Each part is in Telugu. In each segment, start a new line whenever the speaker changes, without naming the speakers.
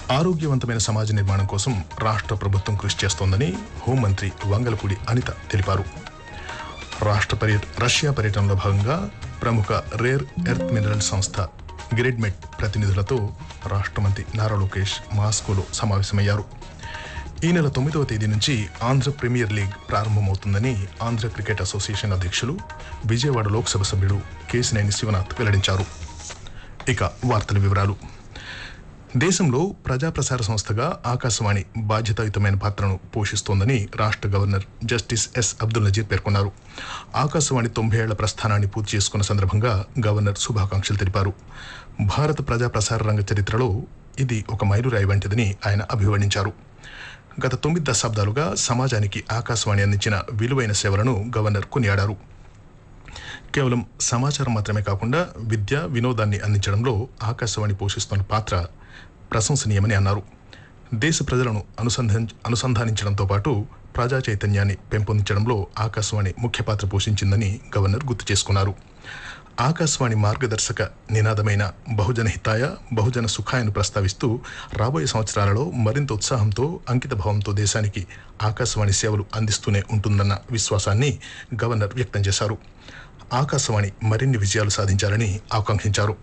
ఆరోగ్యవంతమైన సమాజ నిర్మాణం కోసం రాష్ట్ర ప్రభుత్వం కృషి చేస్తోందని హోంమంత్రి వంగలపూడి అనిత తెలిపారు రాష్ట్ర పర్య రష్యా పర్యటనలో భాగంగా ప్రముఖ రేర్ ఎర్త్ మినరల్ సంస్థ గ్రెడ్మెట్ ప్రతినిధులతో రాష్ట్ర మంత్రి నారా లోకేష్ మాస్కోలో సమావేశమయ్యారు ఈ నెల తొమ్మిదవ తేదీ నుంచి ఆంధ్ర ప్రీమియర్ లీగ్ ప్రారంభమవుతుందని ఆంధ్ర క్రికెట్ అసోసియేషన్ అధ్యక్షులు విజయవాడ లోక్సభ సభ్యుడు కేసినేని శివనాథ్ వెల్లడించారు ఇక వార్తల వివరాలు దేశంలో ప్రజాప్రసార సంస్థగా ఆకాశవాణి బాధ్యతాయుతమైన పాత్రను పోషిస్తోందని రాష్ట్ర governor justice S Abdul Nazeer పేర్కొన్నారు ఆకాశవాణి తొంభై ఏళ్ల ప్రస్థానాన్ని పూర్తి చేసుకున్న సందర్భంగా గవర్నర్ శుభాకాంక్షలు తెలిపారు భారత ప్రజాప్రసార రంగ చరిత్రలో ఇది ఒక మైలురాయి వంటిదని ఆయన అభివర్ణించారు గత తొమ్మిది దశాబ్దాలుగా సమాజానికి ఆకాశవాణి అందించిన విలువైన సేవలను గవర్నర్ కొనియాడారు కేవలం సమాచారం మాత్రమే కాకుండా విద్య వినోదాన్ని అందించడంలో ఆకాశవాణి పోషిస్తున్న పాత్ర ప్రశంసనీయమని అన్నారు దేశ ప్రజలను అనుసంధాన అనుసంధానించడంతో పాటు ప్రజా చైతన్యాన్ని పెంపొందించడంలో ఆకాశవాణి ముఖ్య పాత్ర పోషించిందని గవర్నర్ గుర్తు చేసుకున్నారు ఆకాశవాణి మార్గదర్శక నినాదమైన బహుజన హితాయ బహుజన సుఖాయను ప్రస్తావిస్తూ రాబోయే సంవత్సరాలలో మరింత ఉత్సాహంతో అంకిత భావంతో దేశానికి ఆకాశవాణి సేవలు అందిస్తూనే ఉంటుందన్న విశ్వాసాన్ని గవర్నర్ వ్యక్తం చేశారు ఆకాశవాణి మరిన్ని విజయాలు సాధించాలని ఆకాంక్షించారు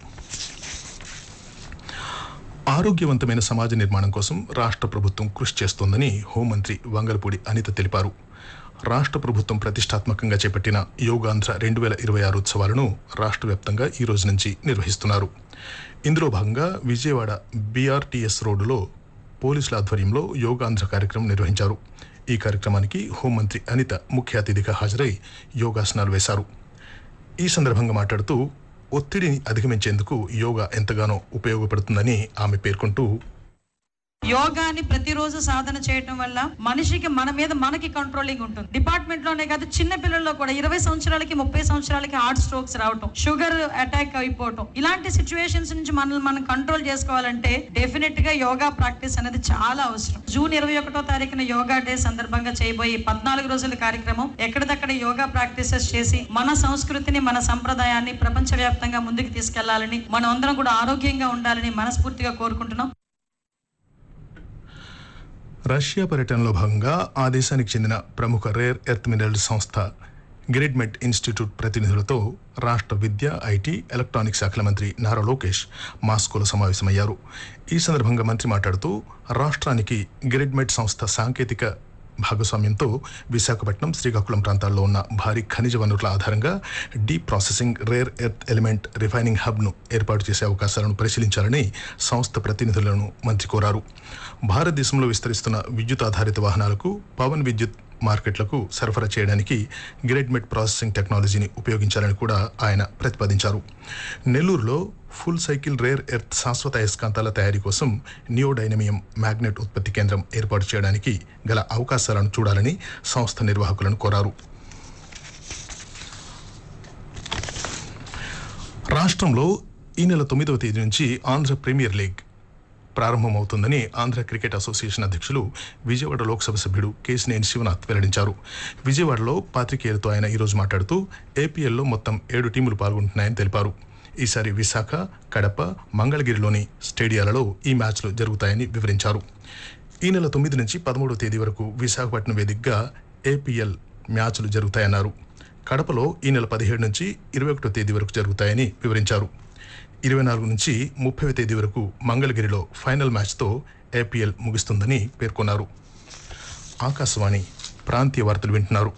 ఆరోగ్యవంతమైన సమాజ నిర్మాణం కోసం రాష్ట్ర ప్రభుత్వం కృషి చేస్తోందని హోంమంత్రి వంగలపూడి అనిత తెలిపారు రాష్ట్ర ప్రభుత్వం ప్రతిష్టాత్మకంగా చేపట్టిన యోగాంధ్ర రెండు వేల ఇరవై ఆరు ఉత్సవాలను రాష్ట్ర వ్యాప్తంగా ఈ రోజు నుంచి నిర్వహిస్తున్నారు ఇందులో భాగంగా విజయవాడ బీఆర్టీఎస్ రోడ్డులో పోలీసుల ఆధ్వర్యంలో యోగాంధ్ర కార్యక్రమం నిర్వహించారు ఈ కార్యక్రమానికి హోంమంత్రి అనిత ముఖ్య అతిథిగా హాజరై యోగాసనాలు వేశారు ఈ సందర్భంగా మాట్లాడుతూ ఒత్తిడిని అధిగమించేందుకు యోగా ఎంతగానో ఉపయోగపడుతుందని ఆమె పేర్కొంటూ
యోగాని ప్రతిరోజు సాధన చేయటం వల్ల మనిషికి మన మీద మనకి కంట్రోలింగ్ ఉంటుంది డిపార్ట్మెంట్ లోనే కాదు చిన్న పిల్లల్లో కూడా ఇరవై సంవత్సరాలకి ముప్పై సంవత్సరాలకి హార్ట్ స్ట్రోక్స్ రావటం షుగర్ అటాక్ అయిపోవటం ఇలాంటి సిచ్యువేషన్స్ నుంచి మనల్ని మనం కంట్రోల్ చేసుకోవాలంటే డెఫినెట్ గా యోగా ప్రాక్టీస్ అనేది చాలా అవసరం జూన్ ఇరవై ఒకటో తారీఖున యోగా డే సందర్భంగా చేయబోయే పద్నాలుగు రోజుల కార్యక్రమం ఎక్కడిదక్కడ యోగా ప్రాక్టీసెస్ చేసి మన సంస్కృతిని మన సంప్రదాయాన్ని ప్రపంచవ్యాప్తంగా ముందుకు తీసుకెళ్లాలని మనం అందరం కూడా ఆరోగ్యంగా ఉండాలని మనస్ఫూర్తిగా కోరుకుంటున్నాం
రష్యా పర్యటనలో భాగంగా ఆ దేశానికి చెందిన ప్రముఖ రేర్ ఎర్త్ మినరల్ సంస్థ గ్రిడ్మెట్ ఇన్స్టిట్యూట్ ప్రతినిధులతో రాష్ట్ర విద్య ఐటీ ఎలక్ట్రానిక్ శాఖల మంత్రి నారా లోకేష్ మాస్కోలో సమావేశమయ్యారు ఈ సందర్భంగా మంత్రి మాట్లాడుతూ రాష్ట్రానికి గ్రిడ్మెట్ సంస్థ సాంకేతిక భాగస్వామ్యంతో విశాఖపట్నం శ్రీకాకుళం ప్రాంతాల్లో ఉన్న భారీ ఖనిజ వనరుల ఆధారంగా deep processing rare earth element refining హబ్ను ఏర్పాటు చేసే అవకాశాలను పరిశీలించాలని సంస్థ ప్రతినిధులను మంత్రి కోరారు భారతదేశంలో విస్తరిస్తున్న విద్యుత్ ఆధారిత వాహనాలకు పవన్ విద్యుత్ మార్కెట్లకు సరఫరా చేయడానికి గ్రెడ్మెట్ ప్రాసెసింగ్ టెక్నాలజీని ఉపయోగించాలని కూడా ఆయన ప్రతిపాదించారు నెల్లూరులో ఫుల్ సైకిల్ రేర్ ఎర్త్ శాశ్వత అయస్కాంతాల తయారీ కోసం నియోడైనమియం మ్యాగ్నెట్ ఉత్పత్తి కేంద్రం ఏర్పాటు చేయడానికి గల అవకాశాలను చూడాలని సంస్థ నిర్వాహకులను కోరారు రాష్ట్రంలో ఈ నెల తొమ్మిదవ తేదీ నుంచి ఆంధ్ర ప్రీమియర్ లీగ్ ప్రారంభమవుతుందని ఆంధ్ర క్రికెట్ అసోసియేషన్ అధ్యక్షులు విజయవాడ లోక్సభ సభ్యుడు కేసినేని శివనాథ్ వెల్లడించారు విజయవాడలో పాత్రికేయులతో ఆయన ఈరోజు మాట్లాడుతూ ఏపీఎల్లో మొత్తం ఏడు టీములు పాల్గొంటున్నాయని తెలిపారు ఈసారి విశాఖ కడప మంగళగిరిలోని స్టేడియాలలో ఈ మ్యాచ్లు జరుగుతాయని వివరించారు ఈ నెల తొమ్మిది నుంచి పదమూడవ తేదీ వరకు విశాఖపట్నం వేదికగా ఏపీఎల్ మ్యాచ్లు జరుగుతాయన్నారు కడపలో ఈ నెల పదిహేడు నుంచి ఇరవై ఒకటో తేదీ వరకు జరుగుతాయని వివరించారు ఇరవై నాలుగు నుంచి ముప్పై తేదీ వరకు మంగళగిరిలో ఫైనల్ మ్యాచ్తో ఏపీఎల్ ముగుస్తుందని పేర్కొన్నారు ఆకాశవాణి ప్రాంతీయ వార్తలు వింటున్నారు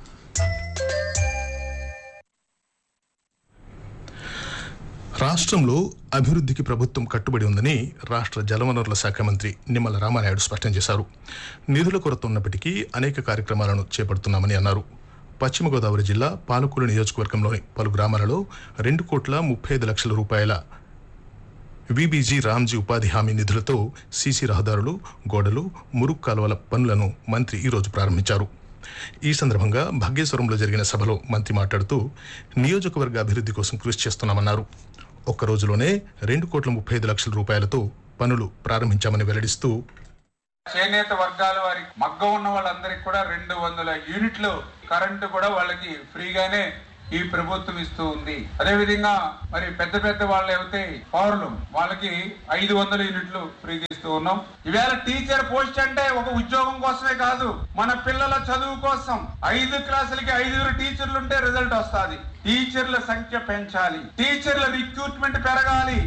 రాష్ట్రంలో అభివృద్ధికి ప్రభుత్వం కట్టుబడి ఉందని రాష్ట్ర జలవనరుల శాఖ మంత్రి నిమ్మల రామానాయుడు స్పష్టం చేశారు నిధుల కొరత ఉన్నప్పటికీ అనేక కార్యక్రమాలను చేపడుతున్నామని అన్నారు పశ్చిమ గోదావరి జిల్లా పాలకూరు నియోజకవర్గంలోని పలు గ్రామాలలో రెండు కోట్ల ముప్పై ఐదు లక్షల రూపాయల విబీజీ రామ్జీ ఉపాధి హామీ నిధులతో సీసీ రహదారులు గోడలు మురుగు కాలువల పనులను మంత్రి ఈరోజు ప్రారంభించారు ఈ సందర్భంగా భాగ్యేశ్వరంలో జరిగిన సభలో మంత్రి మాట్లాడుతూ నియోజకవర్గ అభివృద్ధి కోసం కృషి చేస్తున్నామన్నారు ఒక్క రోజులోనే రెండు కోట్ల ముప్పై ఐదు లక్షల రూపాయలతో పనులు ప్రారంభించామని వెల్లడిస్తూ
చేనేత వర్గాల వారి మగ్గం ఉన్న వాళ్ళందరికీ కూడా రెండు వందల యూనిట్లు కరెంటు కూడా వాళ్ళకి ఫ్రీగానే ఈ ప్రభుత్వం ఇస్తూ ఉంది అదే విధంగా మరి పెద్ద పెద్ద వాళ్ళు అయితే పౌరులు వాళ్ళకి ఐదు వందల యూనిట్లు ఫ్రీగా ఇస్తూ ఉన్నాం ఈవేళ టీచర్ పోస్ట్ అంటే ఒక ఉద్యోగం కోసమే కాదు మన పిల్లల చదువు కోసం ఐదు క్లాసులకి ఐదుగురు టీచర్లు ఉంటే రిజల్ట్ వస్తుంది టీచర్ల సంఖ్య పెంచాలి టీచర్ల రిక్రూట్మెంట్ పెరగాలి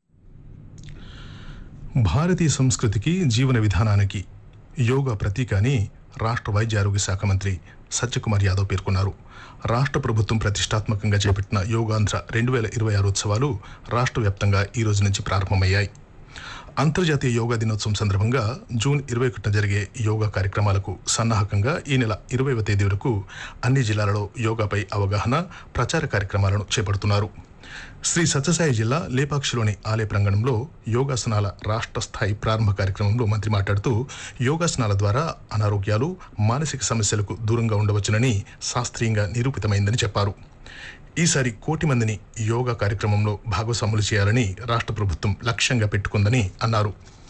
భారతీయ సంస్కృతికి జీవన విధానానికి యోగా ప్రతీక అని రాష్ట్ర వైద్య ఆరోగ్య శాఖ మంత్రి సత్యకుమార్ యాదవ్ పేర్కొన్నారు రాష్ట్ర ప్రభుత్వం ప్రతిష్టాత్మకంగా చేపట్టిన యోగాంధ్ర రెండు వేల ఇరవై ఆరు ఉత్సవాలు రాష్ట్ర వ్యాప్తంగా ఈ రోజు నుంచి ప్రారంభమయ్యాయి అంతర్జాతీయ యోగా దినోత్సవం సందర్భంగా జూన్ ఇరవై ఒకటిన జరిగే యోగా కార్యక్రమాలకు సన్నాహకంగా ఈ నెల ఇరవైవ తేదీ వరకు అన్ని జిల్లాలలో యోగాపై అవగాహన ప్రచార కార్యక్రమాలను చేపడుతున్నారు శ్రీ సత్యసాయి జిల్లా లేపాక్షిలోని ఆలయ ప్రాంగణంలో యోగాసనాల రాష్ట్ర స్థాయి ప్రారంభ కార్యక్రమంలో మంత్రి మాట్లాడుతూ యోగాసనాల ద్వారా అనారోగ్యాలు మానసిక సమస్యలకు దూరంగా ఉండవచ్చునని శాస్త్రీయంగా నిరూపితమైందని చెప్పారు ఈసారి కోటి మందిని యోగా కార్యక్రమంలో భాగస్వాములు చేయాలని రాష్ట్ర ప్రభుత్వం లక్ష్యంగా పెట్టుకుందని అన్నారు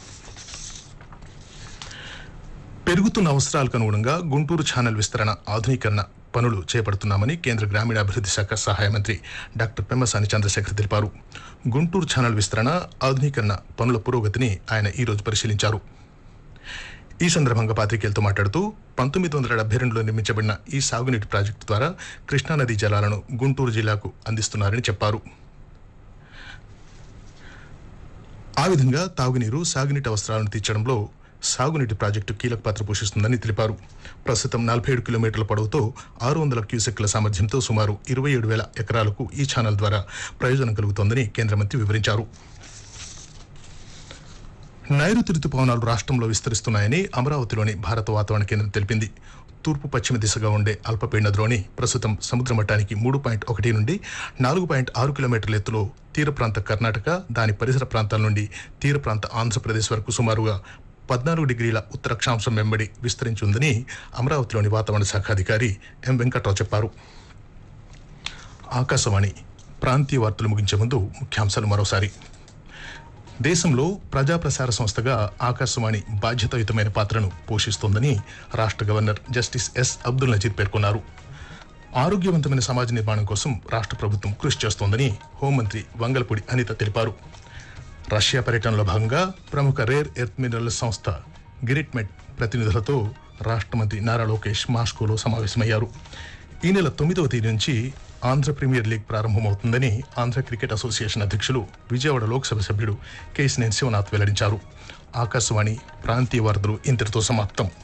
పెరుగుతున్న అవసరాలకు అనుగుణంగా గుంటూరు ఛానల్ విస్తరణ ఆధునీకరణ పనులు చేపడుతున్నామని కేంద్ర గ్రామీణాభివృద్ధి శాఖ సహాయ మంత్రి డాక్టర్ పెమ్మసాని చంద్రశేఖర్ తెలిపారు గుంటూరు ఛానల్ విస్తరణ ఆధునీకరణ పనుల పురోగతిని ఆయన ఈరోజు పరిశీలించారు ఈ సందర్భంగా పాత్రికేయులతో మాట్లాడుతూ పంతొమ్మిది వందల డెబ్బై రెండులో నిర్మించబడిన ఈ సాగునీటి ప్రాజెక్టు ద్వారా కృష్ణానదీ జలాలను గుంటూరు జిల్లాకు అందిస్తున్నారని చెప్పారు ఆ విధంగా తాగునీరు సాగునీటి అవసరాలను తీర్చడంలో సాగునీటి ప్రాజెక్టు కీలక పాత్ర పోషిస్తుందని తెలిపారు ప్రస్తుతం నలభై ఏడు కిలోమీటర్ల పొడవుతో ఆరు వందల క్యూసెక్ల సామర్థ్యంతో సుమారు ఇరవై ఏడు వేల ఎకరాలకు ఈ ఛానల్ ద్వారా ప్రయోజనం కలుగుతోందని కేంద్ర మంత్రి వివరించారు నైరుతి రుతుపవనాలు రాష్ట్రంలో విస్తరిస్తున్నాయని అమరావతిలోని భారత వాతావరణ కేంద్రం తెలిపింది తూర్పు పశ్చిమ దిశగా ఉండే అల్పపీడన ద్రోణి ప్రస్తుతం సముద్ర మట్టానికి మూడు పాయింట్ ఒకటి నుండి నాలుగు పాయింట్ ఆరు కిలోమీటర్ల ఎత్తులో తీర ప్రాంత కర్ణాటక దాని పరిసర ప్రాంతాల నుండి తీర ప్రాంత ఆంధ్రప్రదేశ్ వరకు సుమారుగా పద్నాలుగు డిగ్రీల ఉత్తర అక్షాంశం వెంబడి విస్తరించి ఉందని అమరావతిలోని వాతావరణ శాఖ అధికారి ఎం వెంకట్రావు చెప్పారు ఆకాశవాణి ప్రాంతీయ వార్తలు ముగించే ముందు ముఖ్యాంశాలు మరోసారి దేశంలో ప్రజాప్రసార సంస్థగా ఆకాశవాణి బాధ్యతాయుతమైన పాత్రను పోషిస్తోందని రాష్ట్ర governor justice S Abdul Nazeer పేర్కొన్నారు ఆరోగ్యవంతమైన సమాజ నిర్మాణం కోసం రాష్ట్ర ప్రభుత్వం కృషి చేస్తోందని హోంమంత్రి వంగలపూడి అనిత తెలిపారు రష్యా పర్యటనలో భాగంగా ప్రముఖ రేర్ ఎర్త్ మినరల్ సంస్థ గిరిట్మెట్ ప్రతినిధులతో రాష్ట్ర మంత్రి నారా లోకేష్ మాస్కోలో సమావేశమయ్యారు ఈ నెల తొమ్మిదవ తేదీ నుంచి ఆంధ్ర ప్రీమియర్ లీగ్ ప్రారంభమవుతుందని ఆంధ్ర క్రికెట్ అసోసియేషన్ అధ్యక్షులు విజయవాడ లోక్సభ సభ్యుడు కేసినేని శివనాథ్ వెల్లడించారు ఆకాశవాణి ప్రాంతీయ వార్తలు ఇంతటితో సమాప్తం